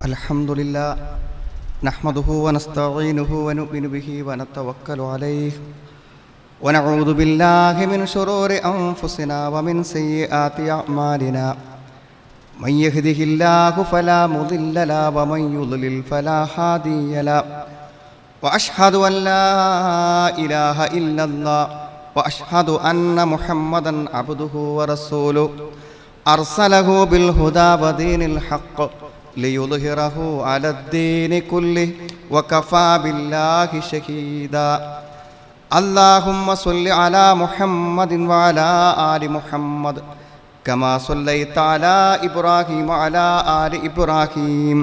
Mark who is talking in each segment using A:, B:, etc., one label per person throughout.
A: الحمد لله نحمده ونستعينه ونؤمن به ونتوكل عليه ونعوذ بالله من شرور أنفسنا ومن سيئات أعمالنا من يهده الله فلا مضل له ومن يضلل فلا هادي له وأشهد أن لا إله إلا الله وأشهد أن محمدا عبده ورسوله أرسله بالهدى ودين الحق ليظهره على الدين كله وكفى بالله شهيدا اللهم صل على محمد وعلى آل محمد كما صليت على إبراهيم وعلى آل إبراهيم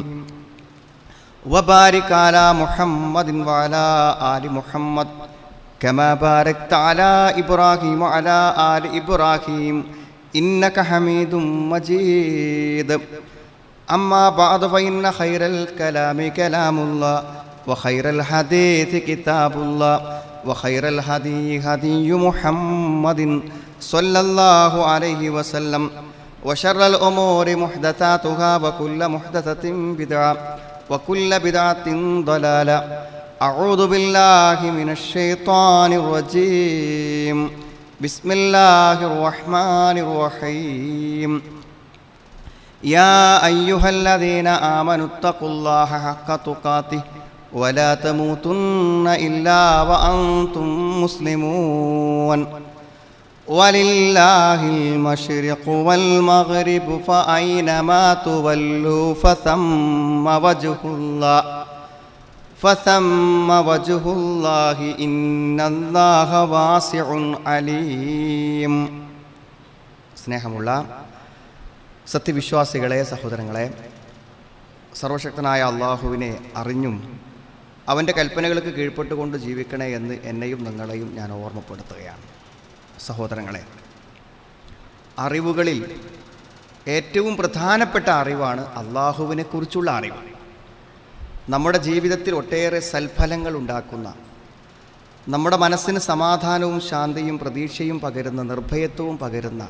A: وبارك على محمد وعلى آل محمد كما باركت على إبراهيم وعلى آل إبراهيم إنك حميد مجيد أما بعد فإن خير الكلام كلام الله وخير الحديث كتاب الله وخير الهدي هدي محمد صلى الله عليه وسلم وشر الأمور محدثاتها وكل محدثة بدعة وكل بدعة ضلالة أعوذ بالله من الشيطان الرجيم بسم الله الرحمن الرحيم يا أيها الذين آمنوا اتقوا الله حق تقاته ولا تموتن إلا وأنتم مسلمون ولله المشرق والمغرب فأينما تولوا فثم وجه الله فثم وجه الله إن الله واسع عليم സ്നേഹമുള്ള സത്യവിശ്വാസികളെ സഹോദരങ്ങളെ സർവശക്തനായ അള്ളാഹുവിനെ അറിഞ്ഞും അവൻ്റെ കൽപ്പനകൾക്ക് കീഴ്പ്പെട്ടുകൊണ്ട് ജീവിക്കണേ എന്ന് എന്നെയും നിങ്ങളെയും ഞാൻ ഓർമ്മപ്പെടുത്തുകയാണ് സഹോദരങ്ങളെ അറിവുകളിൽ ഏറ്റവും പ്രധാനപ്പെട്ട അറിവാണ് അള്ളാഹുവിനെ കുറിച്ചുള്ള അറിവ് നമ്മുടെ ജീവിതത്തിൽ ഒട്ടേറെ സൽഫലങ്ങൾ ഉണ്ടാക്കുന്ന നമ്മുടെ മനസ്സിന് സമാധാനവും ശാന്തിയും പ്രതീക്ഷയും പകരുന്ന നിർഭയത്വവും പകരുന്ന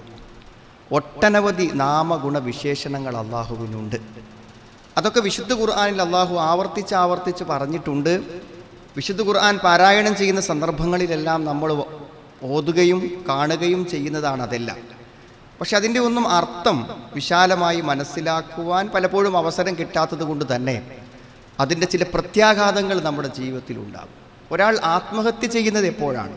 A: ഒട്ടനവധി നാമഗുണ വിശേഷണങ്ങൾ അള്ളാഹുവിനുണ്ട് അതൊക്കെ വിശുദ്ധ ഖുർആാനിൽ അള്ളാഹു ആവർത്തിച്ച് ആവർത്തിച്ച് പറഞ്ഞിട്ടുണ്ട് വിശുദ്ധ ഖുർആൻ പാരായണം ചെയ്യുന്ന സന്ദർഭങ്ങളിലെല്ലാം നമ്മൾ ഓതുകയും കാണുകയും ചെയ്യുന്നതാണ് അതെല്ലാം പക്ഷെ അതിൻ്റെ ഒന്നും അർത്ഥം വിശാലമായി മനസ്സിലാക്കുവാൻ പലപ്പോഴും അവസരം കിട്ടാത്തത് കൊണ്ട് തന്നെ അതിൻ്റെ ചില പ്രത്യാഘാതങ്ങൾ നമ്മുടെ ജീവിതത്തിൽ ഉണ്ടാകും ഒരാൾ ആത്മഹത്യ ചെയ്യുന്നത് എപ്പോഴാണ്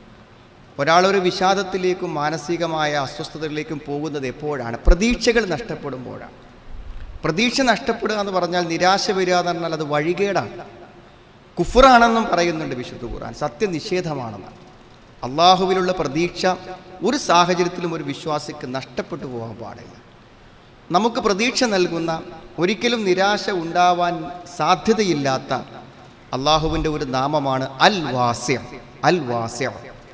A: ഒരാൾ ഒരു വിഷാദത്തിലേക്കും മാനസികമായ അസ്വസ്ഥതകളിലേക്കും പോകുന്നത് എപ്പോഴാണ് പ്രതീക്ഷകൾ നഷ്ടപ്പെടുമ്പോഴാണ് പ്രതീക്ഷ നഷ്ടപ്പെടുക എന്ന് പറഞ്ഞാൽ നിരാശ വരിക എന്ന് പറഞ്ഞാൽ അത് വഴികേടാണ് കുഫറാണെന്നും പറയുന്നുണ്ട് വിശുദ്ധ ഖുർആൻ സത്യനിഷേധമാണെന്ന് അള്ളാഹുവിലുള്ള പ്രതീക്ഷ ഒരു സാഹചര്യത്തിലും ഒരു വിശ്വാസിക്ക് നഷ്ടപ്പെട്ടു പോകാൻ പാടില്ല നമുക്ക് പ്രതീക്ഷ നൽകുന്ന ഒരിക്കലും നിരാശ ഉണ്ടാവാൻ സാധ്യതയില്ലാത്ത അള്ളാഹുവിൻ്റെ ഒരു നാമമാണ് അൽ വാസ്യ അൽ വാസ്യ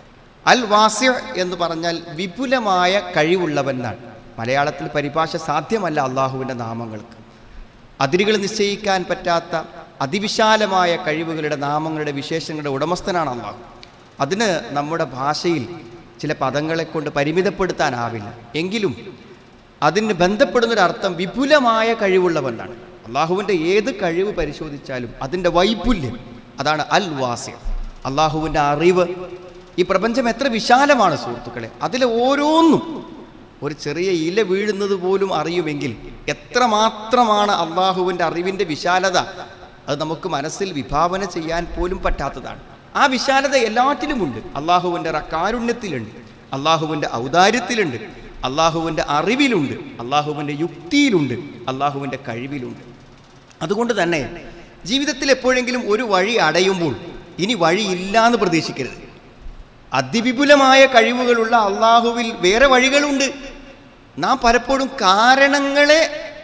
A: അൽ വാസ്യ എന്ന് പറഞ്ഞാൽ വിപുലമായ കഴിവുള്ളവനാണ് മലയാളത്തിൽ പരിഭാഷ സാധ്യമല്ല അള്ളാഹുവിൻ്റെ നാമങ്ങൾക്ക് അതിരുകൾ നിശ്ചയിക്കാൻ പറ്റാത്ത അതിവിശാലമായ കഴിവുകളുടെ നാമങ്ങളുടെ വിശേഷങ്ങളുടെ ഉടമസ്ഥനാണ് അള്ളാഹു അതിന് നമ്മുടെ ഭാഷയിൽ ചില പദങ്ങളെ കൊണ്ട് പരിമിതപ്പെടുത്താനാവില്ല എങ്കിലും അതിന് ബന്ധപ്പെടുന്നൊരർത്ഥം വിപുലമായ കഴിവുള്ളവനാണ് അള്ളാഹുവിൻ്റെ ഏത് കഴിവ് പരിശോധിച്ചാലും അതിൻ്റെ വൈപുല്യം അതാണ് അൽ വാസ്യം അള്ളാഹുവിൻ്റെ അറിവ് ഈ പ്രപഞ്ചം എത്ര വിശാലമാണ് സുഹൃത്തുക്കളെ അതിലെ ഓരോന്നും ഒരു ചെറിയ ഇല വീഴുന്നത് പോലും അറിയുമെങ്കിൽ എത്രമാത്രമാണ് അള്ളാഹുവിൻ്റെ അറിവിൻ്റെ വിശാലത അത് നമുക്ക് മനസ്സിൽ വിഭാവന ചെയ്യാൻ പോലും പറ്റാത്തതാണ് ആ വിശാലത എല്ലാറ്റിലുമുണ്ട് അള്ളാഹുവിൻ്റെ കാരുണ്യത്തിലുണ്ട് അള്ളാഹുവിൻ്റെ ഔദാര്യത്തിലുണ്ട് അള്ളാഹുവിൻ്റെ അറിവിലുണ്ട് അള്ളാഹുവിൻ്റെ യുക്തിയിലുണ്ട് അള്ളാഹുവിൻ്റെ കഴിവിലുണ്ട് അതുകൊണ്ട് തന്നെ ജീവിതത്തിൽ എപ്പോഴെങ്കിലും ഒരു വഴി അടയുമ്പോൾ ഇനി വഴിയില്ല എന്ന് പ്രതീക്ഷിക്കരുത് അതിവിപുലമായ കഴിവുകളുള്ള അള്ളാഹുവിൽ വേറെ വഴികളുണ്ട് നാം പലപ്പോഴും കാരണങ്ങളെ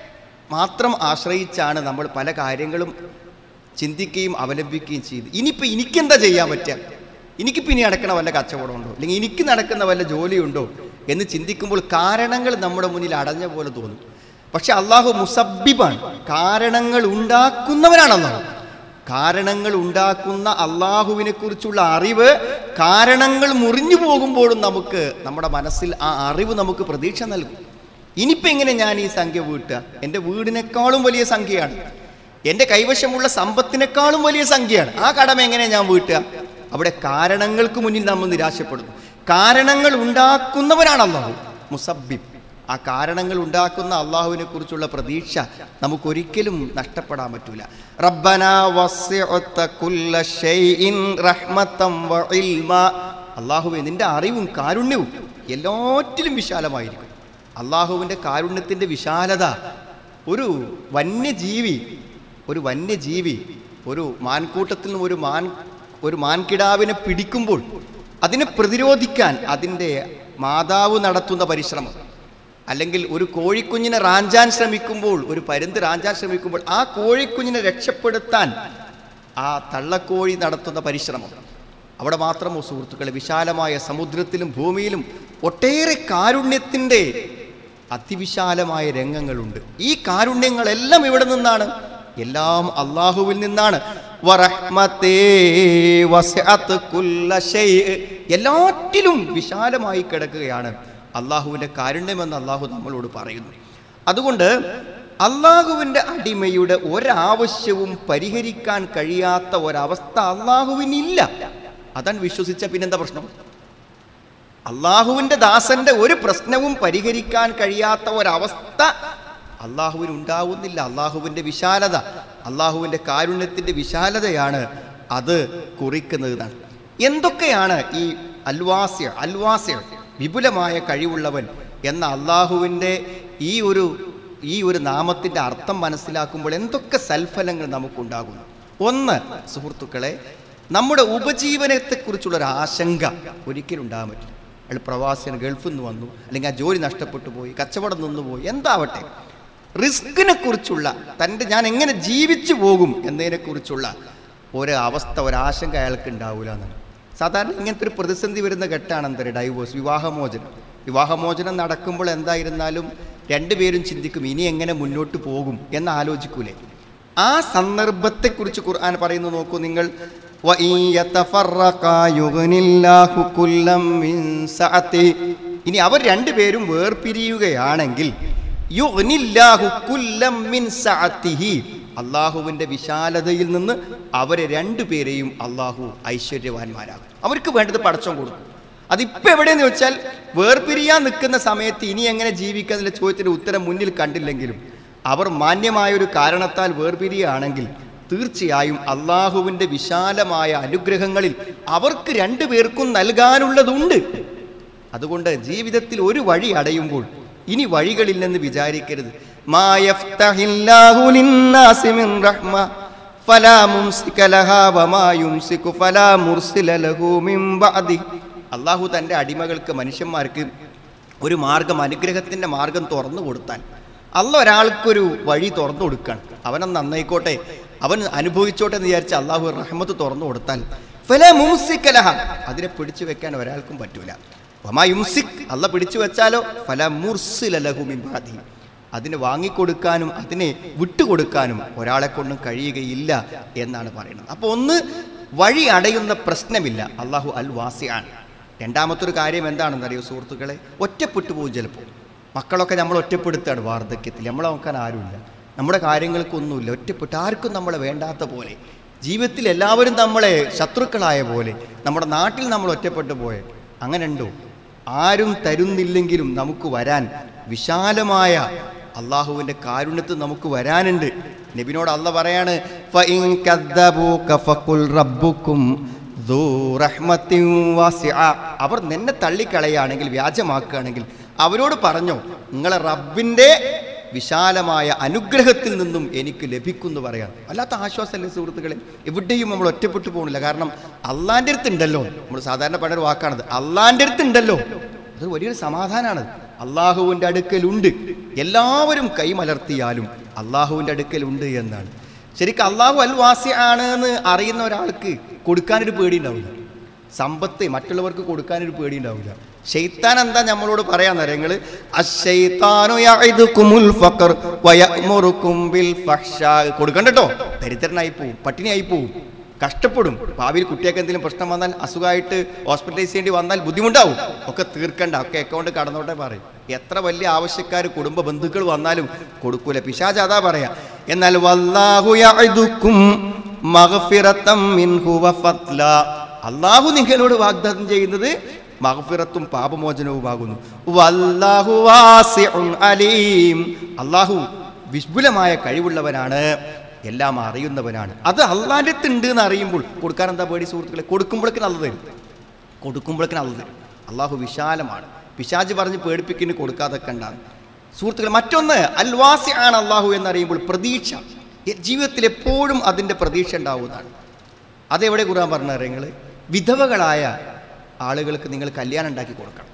A: മാത്രം ആശ്രയിച്ചാണ് നമ്മൾ പല കാര്യങ്ങളും ചിന്തിക്കുകയും അവലംബിക്കുകയും ചെയ്ത് ഇനിയിപ്പോൾ എനിക്കെന്താ ചെയ്യാൻ പറ്റുക എനിക്കിപ്പോൾ ഇനി നടക്കുന്ന വല്ല കച്ചവടമുണ്ടോ അല്ലെങ്കിൽ എനിക്ക് നടക്കുന്ന വല്ല ജോലിയുണ്ടോ എന്ന് ചിന്തിക്കുമ്പോൾ കാരണങ്ങൾ നമ്മുടെ മുന്നിൽ അടഞ്ഞ പോലെ തോന്നും പക്ഷെ അള്ളാഹു മുസബിബാണ് കാരണങ്ങൾ ഉണ്ടാക്കുന്നവനാണ് അള്ളാഹു കാരണങ്ങൾ ഉണ്ടാക്കുന്ന അള്ളാഹുവിനെ കുറിച്ചുള്ള അറിവ് കാരണങ്ങൾ മുറിഞ്ഞു പോകുമ്പോഴും നമുക്ക് നമ്മുടെ മനസ്സിൽ ആ അറിവ് നമുക്ക് പ്രതീക്ഷ നൽകും ഇനിയിപ്പോൾ എങ്ങനെ ഞാൻ ഈ സംഖ്യ വീട്ടുക എൻ്റെ വീടിനേക്കാളും വലിയ സംഖ്യയാണ് എൻ്റെ കൈവശമുള്ള സമ്പത്തിനേക്കാളും വലിയ സംഖ്യയാണ് ആ കടമ എങ്ങനെ ഞാൻ വീട്ടുക അവിടെ കാരണങ്ങൾക്ക് മുന്നിൽ നമ്മൾ നിരാശപ്പെടുന്നു കാരണങ്ങൾ ഉണ്ടാക്കുന്നവനാണ് അള്ളാഹു മുസബിബ് ആ കാരണങ്ങൾ ഉണ്ടാക്കുന്ന അള്ളാഹുവിനെ കുറിച്ചുള്ള പ്രതീക്ഷ നമുക്കൊരിക്കലും നഷ്ടപ്പെടാൻ പറ്റൂല റബ്ബന വസിഅത കുല്ല ഷൈഇൻ റഹ്മതം വ ഇൽമ അള്ളാഹുവെ നിന്റെ അറിവും കാരുണ്യവും എല്ലാറ്റിലും വിശാലമായിരിക്കും അള്ളാഹുവിൻ്റെ കാരുണ്യത്തിൻ്റെ വിശാലത ഒരു വന്യജീവി ഒരു വന്യജീവി ഒരു മാൻകൂട്ടത്തിൽ നിന്ന് ഒരു മാൻ ഒരു മാൻകിടാവിനെ പിടിക്കുമ്പോൾ അതിനെ പ്രതിരോധിക്കാൻ അതിൻ്റെ മാതാവ് നടത്തുന്ന പരിശ്രമം അല്ലെങ്കിൽ ഒരു കോഴിക്കുഞ്ഞിനെ റാഞ്ചാൻ ശ്രമിക്കുമ്പോൾ ഒരു പരുന്ത് റാഞ്ചാൻ ശ്രമിക്കുമ്പോൾ ആ കോഴിക്കുഞ്ഞിനെ രക്ഷപ്പെടുത്താൻ ആ തള്ളക്കോഴി നടത്തുന്ന പരിശ്രമം അവിടെ മാത്രമോ സുഹൃത്തുക്കളെ വിശാലമായ സമുദ്രത്തിലും ഭൂമിയിലും ഒട്ടേറെ കാരുണ്യത്തിൻ്റെ അതിവിശാലമായ രംഗങ്ങളുണ്ട് ഈ കാരുണ്യങ്ങളെല്ലാം ഇവിടെ നിന്നാണ് എല്ലാം അള്ളാഹുവിൽ നിന്നാണ് വറഹ്മത്തേ വസിഅത്ത് കുല്ല ശൈഅ്. എല്ലാറ്റിലും വിശാലമായി കിടക്കുകയാണ് അള്ളാഹുവിൻ്റെ കാരുണ്യമെന്ന് അള്ളാഹു നമ്മളോട് പറയുന്നു അതുകൊണ്ട് അള്ളാഹുവിൻ്റെ അടിമയുടെ ഒരാവശ്യവും പരിഹരിക്കാൻ കഴിയാത്ത ഒരവസ്ഥ അള്ളാഹുവിനില്ല അതാണ് വിശ്വസിച്ച പിന്നെന്താ പ്രശ്നം അള്ളാഹുവിൻ്റെ ദാസന്റെ ഒരു പ്രശ്നവും പരിഹരിക്കാൻ കഴിയാത്ത ഒരവസ്ഥ അള്ളാഹുവിന് ഉണ്ടാവുന്നില്ല അള്ളാഹുവിൻ്റെ വിശാലത അള്ളാഹുവിൻ്റെ കാരുണ്യത്തിൻ്റെ വിശാലതയാണ് അത് കുറിക്കുന്നതാണ് എന്തൊക്കെയാണ് ഈ അൽവാസ്യ അൽവാസ്യ വിപുലമായ കഴിവുള്ളവൻ എന്ന അള്ളാഹുവിൻ്റെ ഈ ഒരു ഈ ഒരു നാമത്തിൻ്റെ അർത്ഥം മനസ്സിലാക്കുമ്പോൾ എന്തൊക്കെ സൽഫലങ്ങൾ നമുക്കുണ്ടാകുന്നു ഒന്ന് സുഹൃത്തുക്കളെ നമ്മുടെ ഉപജീവനത്തെക്കുറിച്ചുള്ള ഒരു ആശങ്ക ഒരിക്കലും ഉണ്ടാകാൻ പറ്റില്ല അയാൾ പ്രവാസിയാണ് ഗൾഫിൽ നിന്ന് വന്നു അല്ലെങ്കിൽ ആ ജോലി നഷ്ടപ്പെട്ടു പോയി കച്ചവടം നിന്നുപോയി എന്താവട്ടെ റിസ്കിനെ കുറിച്ചുള്ള തൻ്റെ ഞാൻ എങ്ങനെ ജീവിച്ചു പോകും എന്നതിനെക്കുറിച്ചുള്ള ഒരു അവസ്ഥ ഒരാശങ്ക അയാൾക്ക് ഉണ്ടാവില്ല എന്നാണ് സാധാരണ ഇങ്ങനത്തെ ഒരു പ്രതിസന്ധി വരുന്ന ഘട്ടമാണ് എന്താ പറയുക ഡൈവോഴ്സ് വിവാഹമോചനം വിവാഹമോചനം നടക്കുമ്പോൾ എന്തായിരുന്നാലും രണ്ടുപേരും ചിന്തിക്കും ഇനി എങ്ങനെ മുന്നോട്ട് പോകും എന്ന് ആലോചിക്കൂലേ ആ സന്ദർഭത്തെക്കുറിച്ച് ഖുർആൻ പറയുന്നു നോക്കൂ നിങ്ങൾ وَإِن يَتَفَرَّقَا يُغْنِ اللَّهُ كُلًّا مِّن سَعَتِهِ. ഇനി അവർ രണ്ടുപേരും വേർപിരിയുകയാണെങ്കിൽ യുഗ്നില്ലാഹു കുല്ലം മിൻ സഅത്തിഹി. അള്ളാഹുവിൻ്റെ വിശാലതയിൽ നിന്ന് അവരെ രണ്ടുപേരെയും അള്ളാഹു ഐശ്വര്യവാന്മാരാകും അവർക്ക് വേണ്ടത് പടച്ചം കൊടുക്കും അതിപ്പോൾ എവിടെയെന്ന് വെച്ചാൽ വേർപിരിയാൻ നിൽക്കുന്ന സമയത്ത് ഇനി എങ്ങനെ ജീവിക്കുക എന്നുള്ള ചോദ്യത്തിൻ്റെ ഉത്തരം മുന്നിൽ കണ്ടില്ലെങ്കിലും അവർ മാന്യമായ ഒരു കാരണത്താൽ വേർപിരിയുകയാണെങ്കിൽ തീർച്ചയായും അള്ളാഹുവിൻ്റെ വിശാലമായ അനുഗ്രഹങ്ങളിൽ അവർക്ക് രണ്ടുപേർക്കും നൽകാനുള്ളതുണ്ട് അതുകൊണ്ട് ജീവിതത്തിൽ ഒരു വഴി അടയുമ്പോൾ ഇനി വഴികളില്ലെന്ന് വിചാരിക്കരുത് മാ യഫ്തഹില്ലാഹു ലിന്നാസി മിൻ റഹ്മ ഫലാ മുംസിക ലഹാ വമാ യുംസികു ഫലാ മുർസില ലഹു മിൻ ബഅദി അള്ളാഹു തൻ്റെ അടിമകൾക്ക് മനുഷ്യന്മാർക്ക് ഒരു മാർഗം അനുഗ്രഹത്തിൻ്റെ മാർഗം തുറന്നു കൊടുത്താൽ അല്ല ഒരാൾക്കൊരു വഴി തുറന്നു കൊടുക്കണം അവനൊന്ന് നന്നായിക്കോട്ടെ അവൻ അനുഭവിച്ചോട്ടെ എന്ന് വിചാരിച്ച് അള്ളാഹു റഹ്മത്ത് തുറന്നു കൊടുത്താൽ ഫല മുംസിക്കലഹ അതിനെ പിടിച്ചു വെക്കാൻ ഒരാൾക്കും പറ്റൂല വമാ യുംസിക് അല്ല പിടിച്ചു വെച്ചാലോ ഫല മുർസിലഹുമിബാദി അതിനെ വാങ്ങിക്കൊടുക്കാനും അതിനെ വിട്ടുകൊടുക്കാനും ഒരാളെ കൊണ്ടും കഴിയുകയില്ല എന്നാണ് പറയുന്നത് അപ്പോൾ ഒന്ന് വഴി അടയുന്ന പ്രശ്നമില്ല അള്ളാഹു അൽ വാസിയാണ് രണ്ടാമത്തെ ഒരു കാര്യം എന്താണെന്ന് അറിയോ സുഹൃത്തുക്കളെ ഒറ്റപ്പെട്ടു പോകും ചിലപ്പോൾ മക്കളൊക്കെ നമ്മൾ ഒറ്റപ്പെടുത്താണ് വാർദ്ധക്യത്തിൽ നമ്മളെ നോക്കാൻ ആരുമില്ല നമ്മുടെ കാര്യങ്ങൾക്കൊന്നുമില്ല ഒറ്റപ്പെട്ട് ആർക്കും നമ്മളെ വേണ്ടാത്ത പോലെ ജീവിതത്തിൽ എല്ലാവരും നമ്മളെ ശത്രുക്കളായ പോലെ നമ്മുടെ നാട്ടിൽ നമ്മൾ ഒറ്റപ്പെട്ടു പോയ അങ്ങനെ ഉണ്ടോ ആരും തരുന്നില്ലെങ്കിലും നമുക്ക് വരാൻ വിശാലമായ അള്ളാഹുവിൻ്റെ കാരുണ്യത്തിൽ നമുക്ക് വരാനുണ്ട് നബിനോട് അല്ല പറയാണ് "ഫഇൻ കദ്ദബൂക ഫഖുൽ റബ്ബുക്കും ദൂ റഹ്മത്തിൻ വാസിഅ." അവർ നിന്നെ തള്ളിക്കളയുകയാണെങ്കിൽ വ്യാജമാക്കുകയാണെങ്കിൽ അവരോട് പറഞ്ഞോ നിങ്ങളെ റബ്ബിൻ്റെ വിശാലമായ അനുഗ്രഹത്തിൽ നിന്നും എനിക്ക് ലഭിക്കുമെന്ന് പറയാം അല്ലാത്ത ആശ്വാസമല്ലേ സുഹൃത്തുക്കളെ എവിടെയും നമ്മൾ ഒറ്റപ്പെട്ടു പോകുന്നില്ല കാരണം അള്ളാൻ്റെ അടുത്തുണ്ടല്ലോ നമ്മൾ സാധാരണ പണ്ടൊരു വാക്കാണത് അള്ളാൻ്റെ അടുത്തുണ്ടല്ലോ അത് വലിയൊരു സമാധാനമാണ് അള്ളാഹുവിൻ്റെ അടുക്കലുണ്ട് എല്ലാവരും കൈമലർത്തിയാലും അള്ളാഹുവിൻ്റെ അടുക്കലുണ്ട് എന്നാണ് ശരിക്കും അള്ളാഹു അൽവാസി ആണ് എന്ന് അറിയുന്ന ഒരാൾക്ക് കൊടുക്കാനൊരു പേടി ഉണ്ടാവില്ല സമ്പത്ത് മറ്റുള്ളവർക്ക് കൊടുക്കാനൊരു പേടി ഉണ്ടാവില്ല ഷെയ്ത്താൻ എന്താ നമ്മളോട് പറയാൻ നിങ്ങൾ കൊടുക്കണ്ടോ ദരിദ്രനായി പോവും പട്ടിണിയായി പോവും കഷ്ടപ്പെടും ഭാവിയിൽ കുട്ടിയൊക്കെ എന്തെങ്കിലും പ്രശ്നം വന്നാൽ അസുഖമായിട്ട് ഹോസ്പിറ്റലൈസ് ചെയ്യേണ്ടി വന്നാൽ ബുദ്ധിമുട്ടാവും ഒക്കെ തീർക്കണ്ട ഒക്കെ അക്കൗണ്ട് കടന്നോട്ടെ പറയും എത്ര വലിയ ആവശ്യക്കാർ കുടുംബ ബന്ധുക്കൾ വന്നാലും കൊടുക്കൂല പിശാജ് അതാ പറയാ എന്നാൽ വല്ലാഹു യഅദുക്കും മഗ്ഫിറത്തം മിൻഹു വഫദ്ല അള്ളാഹു നിങ്ങളോട് വാഗ്ദാനം ചെയ്യുന്നത് മഗ്ഫിറത്തും പാപമോചനവുമാകുന്നു വല്ലാഹു വാസിഉൻ അലീം അള്ളാഹു വിപുലമായ കഴിവുള്ളവനാണ് എല്ലാം അറിയുന്നവനാണ് അത് അള്ളാൻ്റെ ഉണ്ട് എന്ന് അറിയുമ്പോൾ കൊടുക്കാൻ എന്താ പേടി സുഹൃത്തുക്കളെ കൊടുക്കുമ്പോഴേക്കും നല്ല തരും കൊടുക്കുമ്പോഴേക്കും നല്ല തരും അള്ളാഹു വിശാലമാണ് പിശാജ് പറഞ്ഞ് പേടിപ്പിക്കുന്നു കൊടുക്കാതൊക്കെ ഉണ്ടാകും സുഹൃത്തുക്കളെ മറ്റൊന്ന് അൽവാസി ആണ് അള്ളാഹു എന്നറിയുമ്പോൾ പ്രതീക്ഷ എ- ജീവിതത്തിൽ എപ്പോഴും അതിൻ്റെ പ്രതീക്ഷ ഉണ്ടാവുന്നതാണ് അതെവിടെ കുറാൻ പറഞ്ഞ നിങ്ങൾ വിധവകളായ ആളുകൾക്ക് നിങ്ങൾ കല്യാണം ഉണ്ടാക്കി കൊടുക്കണം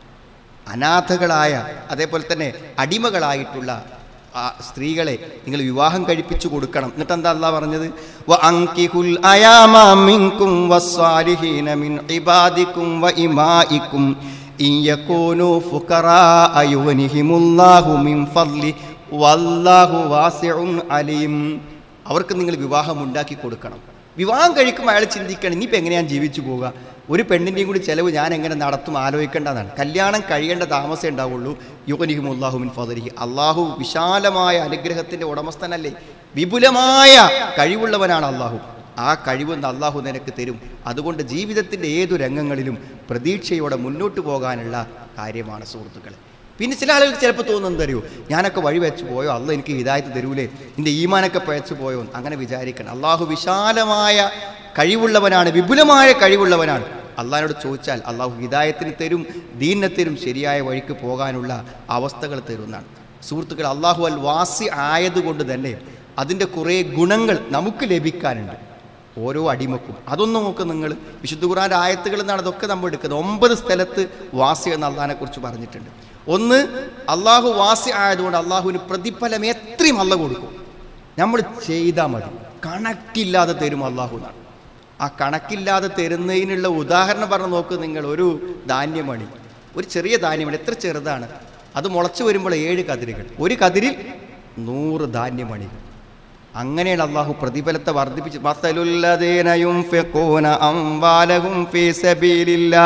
A: അനാഥകളായ അതേപോലെ തന്നെ അടിമകളായിട്ടുള്ള ആ സ്ത്രീകളെ നിങ്ങൾ വിവാഹം കഴിപ്പിച്ചു കൊടുക്കണം എന്നിട്ട് എന്താ അല്ലാ പറഞ്ഞത് വ അങ്കിഹുൽ അയാമ മിൻകും വസ്സാലിഹീന മിൻ ഇബാദിക്കും വ ഇമാഇക്കും ഇൻ യകൂനു ഫുഖറാഅ യുഗ്നിഹിമുല്ലാഹു മിൻ ഫദ്ലി വല്ലാഹു വാസിഉൻ അലീം അവർക്ക് നിങ്ങൾ വിവാഹം ഉണ്ടാക്കി കൊടുക്കണം വിവാഹം കഴിക്കുമ്പോൾ അയാൾ ചിന്തിക്കണം ഇനിയിപ്പോൾ എങ്ങനെയാണ് ജീവിച്ചു പോവുക ഒരു പെണ്ണിൻ്റെയും കൂടി ചിലവ് ഞാൻ എങ്ങനെ നടത്തും ആലോചിക്കേണ്ടതാണ് കല്യാണം കഴിയേണ്ട താമസമേ ഉണ്ടാവുള്ളൂ യുഗനിഹിം അള്ളാഹുമിൻ ഫദരിഹി അള്ളാഹു വിശാലമായ അനുഗ്രഹത്തിൻ്റെ ഉടമസ്ഥനല്ലേ വിപുലമായ കഴിവുള്ളവനാണ് അള്ളാഹു ആ കഴിവെന്ന് അള്ളാഹു നിനക്ക് തരും അതുകൊണ്ട് ജീവിതത്തിൻ്റെ ഏതു രംഗങ്ങളിലും പ്രതീക്ഷയോടെ മുന്നോട്ട് പോകാനുള്ള കാര്യമാണ് സുഹൃത്തുക്കളെ പിന്നെ ചില ആളുകൾക്ക് ചിലപ്പോൾ തോന്നുന്നത് അറിയോ ഞാനൊക്കെ വഴി വെച്ച് പോയോ അല്ല എനിക്ക് ഹിദായത്ത് തരൂലേ എൻ്റെ ഈമാനൊക്കെ പഴച്ചു പോയോ എന്ന് അങ്ങനെ വിചാരിക്കണം അള്ളാഹു വിശാലമായ കഴിവുള്ളവനാണ് വിപുലമായ കഴിവുള്ളവനാണ് അള്ളാഹിനോട് ചോദിച്ചാൽ അള്ളാഹു ഹിദായത്തിന് തരും ദീനിനെ തരും ശരിയായ വഴിക്ക് പോകാനുള്ള അവസ്ഥകൾ തരുന്നതാണ് സുഹൃത്തുക്കൾ അള്ളാഹു അൽ വാസി ആയതുകൊണ്ട് തന്നെ അതിൻ്റെ കുറേ ഗുണങ്ങൾ നമുക്ക് ലഭിക്കാനുണ്ട് ഓരോ അടിമക്കും അതൊന്നും നോക്ക് നിങ്ങൾ വിശുദ്ധ ഖുറാൻ്റെ ആയത്തുകൾ എന്നാണ് അതൊക്കെ നമ്മൾ എടുക്കുന്നത് ഒമ്പത് സ്ഥലത്ത് വാസി എന്ന അള്ളഹാനെ കുറിച്ച് പറഞ്ഞിട്ടുണ്ട് ഒന്ന് അള്ളാഹു വാസി ആയതുകൊണ്ട് അള്ളാഹുവിന് പ്രതിഫലം എത്രയും അല്ല കൊടുക്കും നമ്മൾ ചെയ്താൽ മതി കണക്കില്ലാതെ തരും അള്ളാഹു എന്നാണ് ആ കണക്കില്ലാതെ തരുന്നതിനുള്ള ഉദാഹരണം പറഞ്ഞ് നോക്ക് നിങ്ങൾ ഒരു ധാന്യമണി ഒരു ചെറിയ ധാന്യമണി എത്ര ചെറുതാണ് അത് മുളച്ചു വരുമ്പോൾ ഏഴ് കതിരുകൾ ഒരു കതിരിൽ നൂറ് ധാന്യമണികൾ അങ്ങനെയാണ് അള്ളാഹു പ്രതിഫലത്തെ വർദ്ധിപ്പിച്ച് മസലുല്ലദീന യുൻഫിഖൂന അംവാലഹും ഫീ സബീലില്ലാ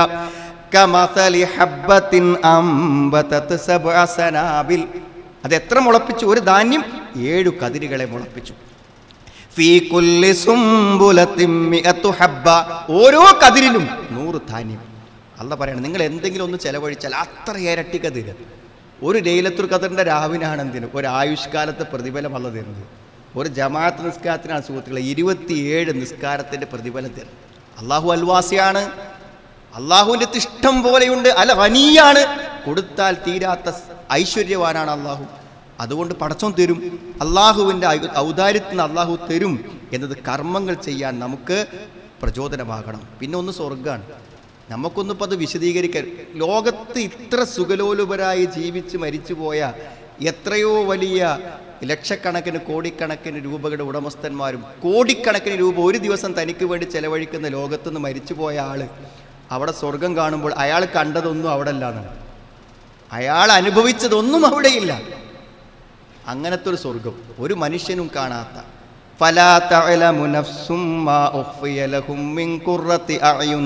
A: കമസലി ഹബ്ബത്തിൻ അംബതത് സബ്അ സനാബിൽ അത് എത്ര മുളപ്പിച്ചു ഒരു ധാന്യം ഏഴു കതിരുകളെ മുളപ്പിച്ചു ഫീ കുല്ലി സുംബുലത്തിൻ മിഅത്തു ഹബ്ബ ഓരോ കതിരിലും നൂറ് ധാന്യം അല്ല പറയണം നിങ്ങൾ എന്തെങ്കിലും ഒന്ന് ചെലവഴിച്ചാൽ അത്ര ഇരട്ടി കതിര് ഒരു ലൈലത്തുൽ ഖദറിന്റെ രാവിനാണ് എന്തിന് ഒരു ആയുഷ്കാലത്തെ പ്രതിഫലം അല്ല തരുന്നത് ഒരു ജമാഅത്ത് നിസ്കാരത്തിനാണ് സുഹൃത്തുക്കളെ ഇരുപത്തിയേഴ് നിസ്കാരത്തിന്റെ പ്രതിഫലം തരും അള്ളാഹു അൽവാസിയാണ് അള്ളാഹുവിൻ്റെ അടുത്ത് ഇഷ്ടം പോലെയുണ്ട് അല്ല വനിയാണ് കൊടുത്താൽ തീരാത്ത ഐശ്വര്യവാനാണ് അള്ളാഹു അതുകൊണ്ട് പടച്ചോൻ തരും അള്ളാഹുവിൻ്റെ ഔദാര്യത്തിൽ നിന്ന് അള്ളാഹു തരും എന്നത് കർമ്മങ്ങൾ ചെയ്യാൻ നമുക്ക് പ്രചോദനമാകണം പിന്നെ ഒന്ന് സ്വർഗ്ഗമാണ് നമുക്കൊന്നിപ്പോൾ അത് വിശദീകരിക്കാൻ ലോകത്ത് ഇത്ര സുഖലോലുപരായി ജീവിച്ച് മരിച്ചുപോയ എത്രയോ വലിയ ലക്ഷക്കണക്കിന് കോടിക്കണക്കിന് രൂപയുടെ ഉടമസ്ഥന്മാരും കോടിക്കണക്കിന് രൂപ ഒരു ദിവസം തനിക്ക് വേണ്ടി ചെലവഴിക്കുന്ന ലോകത്തുനിന്ന് മരിച്ചുപോയ ആള് അവിടെ സ്വർഗം കാണുമ്പോൾ അയാൾ കണ്ടതൊന്നും അവിടെ അല്ലാന്നാണ് അയാൾ അനുഭവിച്ചതൊന്നും അവിടെയില്ല അങ്ങനത്തെ ഒരു സ്വർഗം ഒരു മനുഷ്യനും കാണാത്ത ഫലാ തഅലമു നഫ്സും മാ ഉഖ്ഫിയ ലഹും മിൻ ഖുർറത്തി അഅയുൻ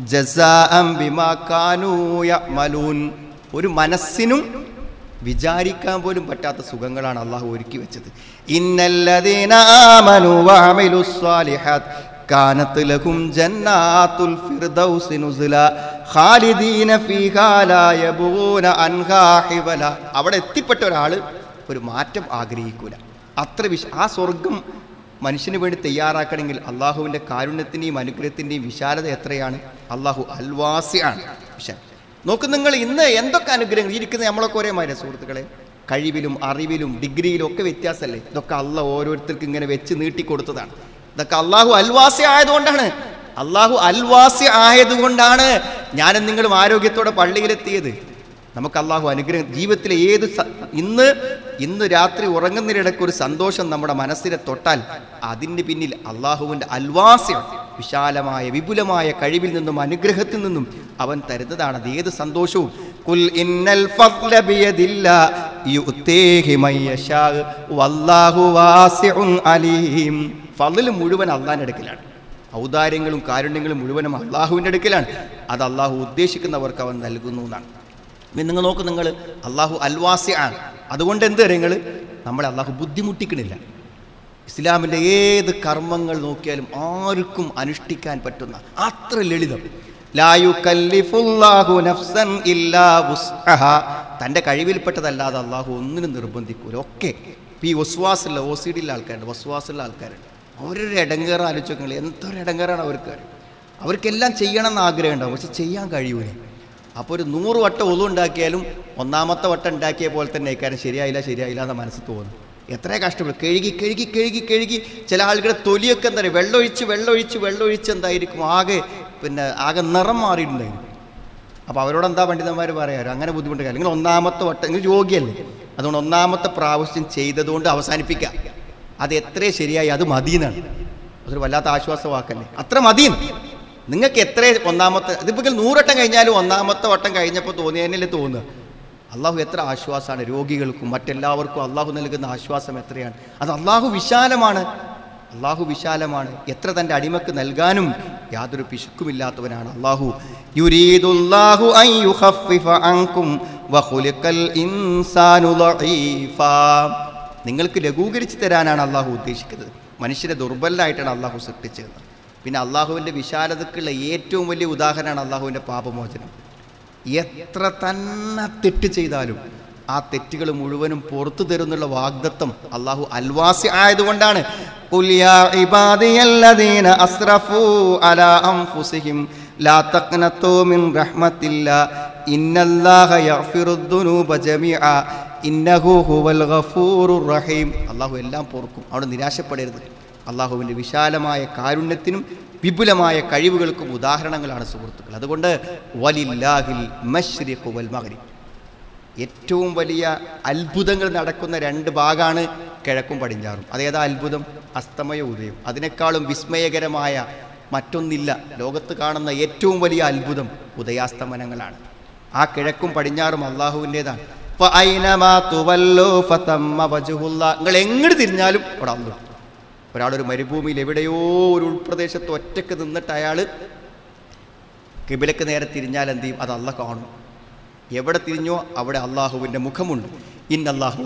A: ജസാഅൻ ബിമാ കാനൂ യഅമലൂൻ ഒരു മനസ്സിനും വിചാരിക്കാൻ പോലും പറ്റാത്ത സുഖങ്ങളാണ് അള്ളാഹു ഒരുക്കി വെച്ചത് ഇന്നല്ലദീന ആമനു വഅമിലുസ് സ്വാലിഹാത്ത് കാനത്ത് ലഹും ജന്നാത്തുൽ ഫിർദൗസി നുസുല ഖാലിദീന ഫീഹാ ലാ യബൂന അൻഹാ ഹിവല അവിടെ എത്തിപ്പെട്ട ഒരാൾ ഒരു മാറ്റം ആഗ്രഹിക്കൂല അത്ര വിശ ആ സ്വർഗം മനുഷ്യന് വേണ്ടി തയ്യാറാക്കണമെങ്കിൽ അള്ളാഹുവിൻ്റെ കാരുണ്യത്തിൻ്റെയും അനുഗ്രഹത്തിൻ്റെയും വിശാലത എത്രയാണ് അള്ളാഹു അൽവാസിയാണ് വിശാൽ നോക്ക് നിങ്ങൾ ഇന്ന് എന്തൊക്കെ അനുഗ്രഹങ്ങൾ ഈ ഇരിക്കുന്ന നമ്മളൊക്കെ ഒരേ മാതിരി സുഹൃത്തുക്കളെ കഴിവിലും അറിവിലും ഡിഗ്രിയിലും ഒക്കെ വ്യത്യാസമല്ലേ ഇതൊക്കെ അല്ല ഓരോരുത്തർക്ക് ഇങ്ങനെ വെച്ച് നീട്ടിക്കൊടുത്തതാണ് ഇതൊക്കെ അള്ളാഹു അൽവാസി ആയതുകൊണ്ടാണ് അള്ളാഹു അൽവാസി ആയതുകൊണ്ടാണ് ഞാനും നിങ്ങളും ആരോഗ്യത്തോടെ പള്ളിയിലെത്തിയത് നമുക്ക് അള്ളാഹു അനുഗ്രഹം ജീവിതത്തിലെ ഏത് സ- ഇന്ന് ഇന്ന് രാത്രി ഉറങ്ങുന്നതിനിടയ്ക്ക് ഒരു സന്തോഷം നമ്മുടെ മനസ്സിനെ തൊട്ടാൽ അതിന് പിന്നിൽ അള്ളാഹുവിൻ്റെ അൽവാസ്യം വിശാലമായ വിപുലമായ കഴിവിൽ നിന്നും അനുഗ്രഹത്തിൽ നിന്നും അവൻ തരുന്നതാണ് അത് ഏത് സന്തോഷവും കുൽ ഇന്നൽ ഫദ്ല ബിയദില്ലാ യുഅ്തീഹി മയ്യശാ വല്ലാഹു വാസിഉൻ അലീം ഫضل മുഴുവൻ അള്ളാഹിൻ്റെ അടുക്കലാണ് ഔദാര്യങ്ങളും കാരുണ്യങ്ങളും മുഴുവനും അള്ളാഹുവിൻ്റെ അടുക്കലാണ് അത് അള്ളാഹു ഉദ്ദേശിക്കുന്നവർക്ക് അവൻ നൽകുന്നു എന്നാണ് നിങ്ങൾ നോക്ക് നിങ്ങൾ അള്ളാഹു അൽവാസി ആണ് അതുകൊണ്ട് എന്ത് നിങ്ങൾ നമ്മളെ അള്ളാഹു ബുദ്ധിമുട്ടിക്കണില്ല ഇസ്ലാമിൻ്റെ ഏത് കർമ്മങ്ങൾ നോക്കിയാലും ആർക്കും അനുഷ്ഠിക്കാൻ പറ്റുന്ന അത്ര ലളിതം ലായു കല്ലിഫുല്ലാഹു നഫ്സൻ ഇല്ലാ വുസ്അഹ. തൻ്റെ കഴിവിൽപ്പെട്ടതല്ലാതെ അള്ളാഹു ഒന്നിനും നിർബന്ധിക്കൂല ഒക്കെ ഇപ്പം ഈ വസ്വാസുള്ള ഒ സി ഡിയിലെ ആൾക്കാരുണ്ട് വസ്വാസുള്ള ആൾക്കാരുണ്ട് അവരൊരു ഇടങ്ങേറ ആലോചിച്ചങ്ങൾ എന്തൊരു ഇടങ്ങേറാണ് അവർക്ക് അവർക്കെല്ലാം ചെയ്യണം എന്ന് ആഗ്രഹം ഉണ്ടാവും പക്ഷെ ചെയ്യാൻ കഴിയൂല അപ്പോൾ ഒരു നൂറ് വട്ടം ഒതു ഉണ്ടാക്കിയാലും ഒന്നാമത്തെ വട്ടം ഉണ്ടാക്കിയ പോലെ തന്നെ കാരണം ശരിയായില്ല ശരിയായില്ല എന്ന മനസ്സ് തോന്നും എത്ര കഷ്ടപ്പെടും കഴുകി കഴുകി കഴുകി കഴുകി ചില ആളുകളുടെ തൊലിയൊക്കെ എന്താ പറയുക വെള്ളമൊഴിച്ച് വെള്ളമൊഴിച്ച് വെള്ളമൊഴിച്ച് എന്തായിരിക്കും ആകെ പിന്നെ ആകെ നിറം മാറിയിട്ടുണ്ടായിരിക്കും അപ്പോൾ അവരോട് എന്താ പണ്ഡിതന്മാർ പറയാറ് അങ്ങനെ ബുദ്ധിമുട്ട് കാര്യം നിങ്ങൾ ഒന്നാമത്തെ വട്ടം നിങ്ങൾ യോഗ്യല്ലേ അതുകൊണ്ട് ഒന്നാമത്തെ പ്രാവശ്യം ചെയ്തതുകൊണ്ട് അവസാനിപ്പിക്കുക അത് എത്ര ശരിയായി അത് മതിയെന്നാണ് അതൊരു വല്ലാത്ത ആശ്വാസ വാക്കല്ലേ അത്ര മതിയും നിങ്ങൾക്ക് എത്ര ഒന്നാമത്തെ ഇതിപ്പോൾ നൂറട്ടം കഴിഞ്ഞാലും ഒന്നാമത്തെ വട്ടം കഴിഞ്ഞപ്പോൾ തോന്നിയതിനല്ലേ തോന്നുക അള്ളാഹു എത്ര ആശ്വാസമാണ് രോഗികൾക്കും മറ്റെല്ലാവർക്കും അള്ളാഹു നൽകുന്ന ആശ്വാസം എത്രയാണ് അത് അള്ളാഹു വിശാലമാണ് അള്ളാഹു വിശാലമാണ് എത്ര തൻ്റെ അടിമക്ക് നൽകാനും യാതൊരു പിശുക്കുമില്ലാത്തവനാണ് അള്ളാഹു യുരീദുല്ലാഹു അൻ യുഖഫിഫ അൻകും വഖുലിഖൽ ഇൻസാനു ളഈഫാ നിങ്ങൾക്ക് ലഘൂകരിച്ച് തരാനാണ് അള്ളാഹു ഉദ്ദേശിക്കുന്നത് മനുഷ്യരെ ദുർബലനായിട്ടാണ് അള്ളാഹു സൃഷ്ടിച്ചത് പിന്നെ അള്ളാഹുവിൻ്റെ വിശാലതക്കുള്ള ഏറ്റവും വലിയ ഉദാഹരണമാണ് അള്ളാഹുവിൻ്റെ പാപമോചനം എത്ര തന്നെ തെറ്റ് ചെയ്താലും ആ തെറ്റുകൾ മുഴുവനും പുറത്തു തരുന്നുള്ള വാഗ്ദത്വം അള്ളാഹു അൽവാസി ആയതുകൊണ്ടാണ് "ഖുൽ യാ ഇബാദിയല്ലദീന അസ്റഫൂ അലാ അൻഫുസിഹിം ലാ തഖ്നതൂ മിൻ റഹ്മത്തില്ലാ ഇന്നല്ലാഹ യഗ്ഫിറുദ്ദുനൂബ ജമീഅ ഇന്നഹു ഹുവൽ ഗഫൂറുർ റഹീം അള്ളാഹു എല്ലാം പൊറുക്കും അവിടെ നിരാശപ്പെടരുത് അള്ളാഹുവിൻ്റെ വിശാലമായ കാരുണ്യത്തിനും വിപുലമായ കഴിവുകൾക്കും ഉദാഹരണങ്ങളാണ് സുഹൃത്തുക്കൾ അതുകൊണ്ട് വലില്ലാഹിൽ മശ്രിഖു വൽ മഗ്രിബ് ഏറ്റവും വലിയ അത്ഭുതങ്ങൾ നടക്കുന്ന രണ്ട് ഭാഗമാണ് കിഴക്കും പടിഞ്ഞാറും അതേതാ അത്ഭുതം അസ്തമയ ഉദയം അതിനേക്കാളും വിസ്മയകരമായ മറ്റൊന്നില്ല ലോകത്ത് കാണുന്ന ഏറ്റവും വലിയ അത്ഭുതം ഉദയാസ്തമനങ്ങളാണ് ആ കിഴക്കും പടിഞ്ഞാറും അള്ളാഹുവിൻ്റെതാണ് നിങ്ങൾ എങ്ങോട്ട് തിരിഞ്ഞാലും അവിടെ അള്ളു ഒരാളൊരു മരുഭൂമിയിൽ എവിടെയോ ഒരു ഉൾപ്രദേശത്ത് ഒറ്റക്ക് നിന്നിട്ട് അയാൾ കിബിലക്ക് നേരെ തിരിഞ്ഞാൽ എന്ത് ചെയ്യും അത് അല്ല കാണും എവിടെ തിരിഞ്ഞോ അവിടെ അള്ളാഹുവിൻ്റെ മുഖമുണ്ട് ഇന്നല്ലാഹു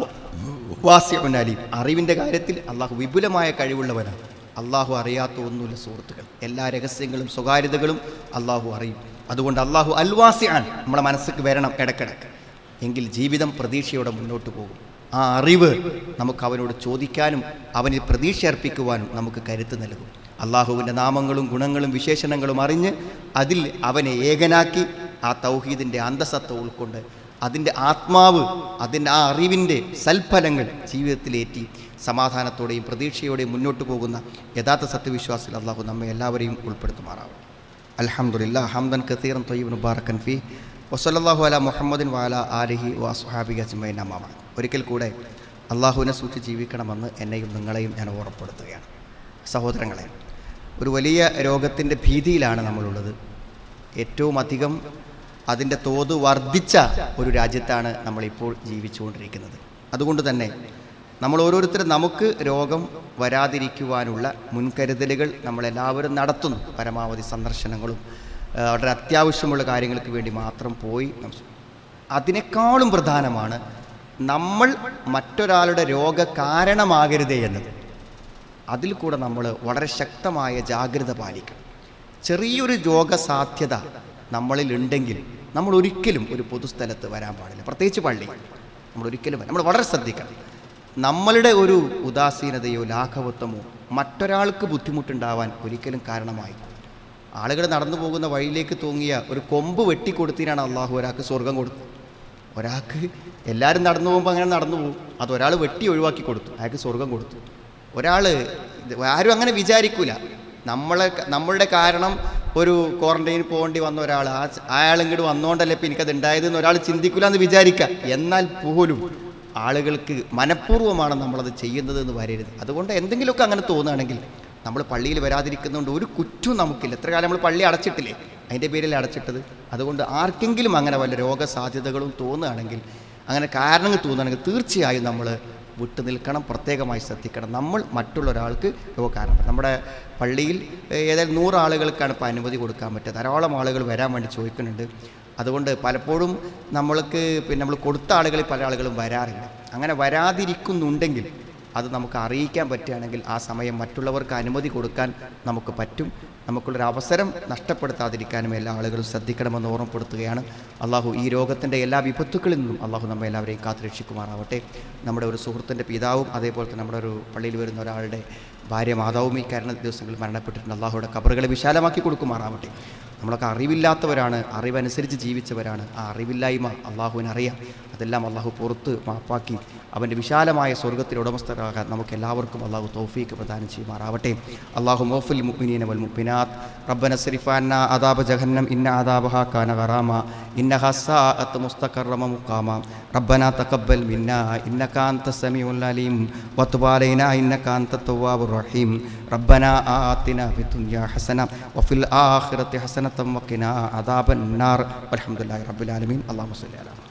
A: വാസ്യവനാലി അറിവിൻ്റെ കാര്യത്തിൽ അള്ളാഹു വിപുലമായ കഴിവുള്ളവനാണ് അള്ളാഹു അറിയാത്ത ഒന്നുമില്ല സുഹൃത്തുക്കൾ എല്ലാ രഹസ്യങ്ങളും സ്വകാര്യതകളും അള്ളാഹു അറിയും അതുകൊണ്ട് അള്ളാഹു അൽവാസിയാണ് നമ്മുടെ മനസ്സിക്ക് വരണം ഇടക്കിടക്ക് എങ്കിൽ ജീവിതം പ്രതീക്ഷയോടെ മുന്നോട്ട് പോകും ആ അറിവ് നമുക്ക് അവനോട് ചോദിക്കാനും അവനിൽ പ്രതീക്ഷ അർപ്പിക്കുവാനും നമുക്ക് കരുത്ത് നൽകും അള്ളാഹുവിൻ്റെ നാമങ്ങളും ഗുണങ്ങളും വിശേഷണങ്ങളും അറിഞ്ഞ് അതിൽ അവനെ ഏകനാക്കി ആ തൗഹീദിൻ്റെ അന്തസത്ത ഉൾക്കൊണ്ട് അതിൻ്റെ ആത്മാവ് അതിൻ്റെ ആ അറിവിൻ്റെ സൽഫലങ്ങൾ ജീവിതത്തിലേറ്റി സമാധാനത്തോടെയും പ്രതീക്ഷയോടെയും മുന്നോട്ട് പോകുന്ന യഥാർത്ഥ സത്യവിശ്വാസിൽ അള്ളാഹു നമ്മെ എല്ലാവരെയും ഉൾപ്പെടുത്തുമാറാവും അൽഹംദുലില്ല ഹംദൻ കത്തീറൻ തൊയ്യബ് മുബാറക്കൻ ഫി വസല്ലാഹു അല മുഹമ്മദിൻ വാല ആലിഹി വാസുഹാബി അജ്മൈൻ അമ്മാമ ഒരിക്കൽ കൂടെ അള്ളാഹുവിനെ സൂക്ഷിച്ച് ജീവിക്കണമെന്ന് എന്നെയും നിങ്ങളെയും ഞാൻ ഓർമ്മപ്പെടുത്തുകയാണ് സഹോദരങ്ങളെ ഒരു വലിയ രോഗത്തിൻ്റെ ഭീതിയിലാണ് നമ്മളുള്ളത് ഏറ്റവും അധികം അതിൻ്റെ തോത് വർദ്ധിച്ച ഒരു രാജ്യത്താണ് നമ്മളിപ്പോൾ ജീവിച്ചുകൊണ്ടിരിക്കുന്നത് അതുകൊണ്ട് തന്നെ നമ്മൾ ഓരോരുത്തരും നമുക്ക് രോഗം വരാതിരിക്കുവാനുള്ള മുൻകരുതലുകൾ നമ്മളെല്ലാവരും നടത്തുന്നു പരമാവധി സന്ദർശനങ്ങളും ആ, വളരെ അത്യാവശ്യമുള്ള കാര്യങ്ങൾക്ക് വേണ്ടി മാത്രം പോയി നം- അതിനേക്കാളും പ്രധാനമാണ് നമ്മൾ മറ്റൊരാളുടെ രോഗ കാരണമാകരുതേ എന്നത് അതിൽ കൂടെ നമ്മൾ വളരെ ശക്തമായ ജാഗ്രത പാലിക്കണം ചെറിയൊരു രോഗസാധ്യത നമ്മളിൽ ഉണ്ടെങ്കിൽ നമ്മൾ ഒരിക്കലും ഒരു പൊതുസ്ഥലത്ത് വരാൻ പാടില്ല പ്രത്യേകിച്ച് പള്ളി നമ്മൾ ഒരിക്കലും വരാം. നമ്മൾ വളരെ ശ്രദ്ധിക്കണം നമ്മളുടെ ഒരു ഉദാസീനതയോ ലാഘവത്വമോ മറ്റൊരാൾക്ക് ബുദ്ധിമുട്ടുണ്ടാവാൻ ഒരിക്കലും കാരണമായി ആളുകൾ നടന്നു പോകുന്ന വഴിയിലേക്ക് തൂങ്ങിയ ഒരു കൊമ്പ് വെട്ടിക്കൊടുത്തിനാണ് അള്ളാഹു ഒരാൾക്ക് സ്വർഗം കൊടുത്തത് ഒരാൾക്ക് എല്ലാവരും നടന്നു പോകുമ്പോൾ അങ്ങനെ നടന്നു പോകും അത് ഒരാൾ വെട്ടി ഒഴിവാക്കി കൊടുത്തു അയാൾക്ക് സ്വർഗം കൊടുത്തു ഒരാൾ ആരും അങ്ങനെ വിചാരിക്കൂല നമ്മളെ നമ്മളുടെ കാരണം ഒരു ക്വാറന്റൈനിൽ പോകേണ്ടി വന്ന ഒരാൾ ആ അയാൾ ഇങ്ങോട്ട് വന്നുകൊണ്ടല്ലേ ഇപ്പം എനിക്കത് ഉണ്ടായതെന്ന് ഒരാൾ ചിന്തിക്കില്ല എന്ന് വിചാരിക്കാം എന്നാൽ പോലും ആളുകൾക്ക് മനഃപൂർവ്വമാണ് നമ്മളത് ചെയ്യുന്നത് എന്ന് വരരുത് അതുകൊണ്ട് എന്തെങ്കിലുമൊക്കെ അങ്ങനെ തോന്നുകയാണെങ്കിൽ നമ്മൾ പള്ളിയിൽ വരാതിരിക്കുന്നതുകൊണ്ട് ഒരു കുറ്റവും നമുക്കില്ല എത്ര കാലം നമ്മൾ പള്ളി അടച്ചിട്ടില്ലേ അതിൻ്റെ പേരിൽ അടച്ചിട്ടത് അതുകൊണ്ട് ആർക്കെങ്കിലും അങ്ങനെ വല്ല രോഗസാധ്യതകളും തോന്നുകയാണെങ്കിൽ അങ്ങനെ കാരണങ്ങൾ തോന്നുകയാണെങ്കിൽ തീർച്ചയായും നമ്മൾ വിട്ടു നിൽക്കണം പ്രത്യേകമായി ശ്രദ്ധിക്കണം നമ്മൾ മറ്റുള്ള ഒരാൾക്ക് രോഗകാരണം നമ്മുടെ പള്ളിയിൽ ഏഹ്, ഏതായാലും നൂറ് ആളുകൾക്കാണ് ഇപ്പോൾ അനുമതി കൊടുക്കാൻ പറ്റുക ധാരാളം ആളുകൾ വരാൻ വേണ്ടി ചോദിക്കുന്നുണ്ട് അതുകൊണ്ട് പലപ്പോഴും നമ്മൾക്ക് പിന്നെ നമ്മൾ കൊടുത്ത ആളുകളിൽ പല ആളുകളും വരാറില്ല അങ്ങനെ വരാതിരിക്കുന്നുണ്ടെങ്കിൽ അത് നമുക്ക് അറിയിക്കാൻ പറ്റുകയാണെങ്കിൽ ആ സമയം മറ്റുള്ളവർക്ക് അനുമതി കൊടുക്കാൻ നമുക്ക് പറ്റും നമുക്കുള്ളൊരു അവസരം നഷ്ടപ്പെടുത്താതിരിക്കാനും എല്ലാ ആളുകളും ശ്രദ്ധിക്കണമെന്ന് ഓർമ്മപ്പെടുത്തുകയാണ് അള്ളാഹു ഈ രോഗത്തിൻ്റെ എല്ലാ വിപത്തുക്കളിൽ നിന്നും അള്ളാഹു നമ്മെ എല്ലാവരെയും കാത്തുരക്ഷിക്കുമാറാവട്ടെ നമ്മുടെ ഒരു സുഹൃത്തിൻ്റെ പിതാവും അതേപോലെ തന്നെ നമ്മുടെ ഒരു പള്ളിയിൽ വരുന്ന ഒരാളുടെ ഭാര്യ മാതാവും ഈ കാരണ ദിവസങ്ങളിൽ മരണപ്പെട്ടിട്ടുണ്ട് അള്ളാഹുയുടെ കബറുകളെ വിശാലമാക്കി കൊടുക്കുമാറാവട്ടെ നമ്മളൊക്കെ അറിവില്ലാത്തവരാണ് അറിവനുസരിച്ച് ജീവിച്ചവരാണ് ആ അറിവില്ലായ്മ അള്ളാഹുവിനറിയാം അതെല്ലാം അള്ളാഹു പുറത്ത് മാപ്പാക്കി അവൻ്റെ വിശാലമായ സ്വർഗത്തിൽ ഉടമസ്ഥരാകാൻ നമുക്ക് എല്ലാവർക്കും അള്ളാഹു തൗഫീക്ക് പ്രദാനം ചെയ്യുമാറാവട്ടെ അള്ളാഹു മോഫുൽ മുഅ്മിനീന വൽ മുഅ്മിനാത്ത് റബ്ബന സ്രിഫാന അദാബ ജഹന്നം ഇന്ന അദാബഹ കാന ഗറാമ ഇന്നഹ സാഅത്ത് മുസ്തഖറമ മുഖാമ റബ്ബന തഖബ്ബൽ മിന്ന ഇന്നക അൻത സമീഉൽ അലീം വതുബ് അലൈനാ ഇന്നക അൻത തവ്വാബുർ റഹീം ربنا آتنا في الدنيا حسنة وفي الآخرة حسنة وقنا عذاب النار والحمد لله رب العالمين اللهم صل على محمد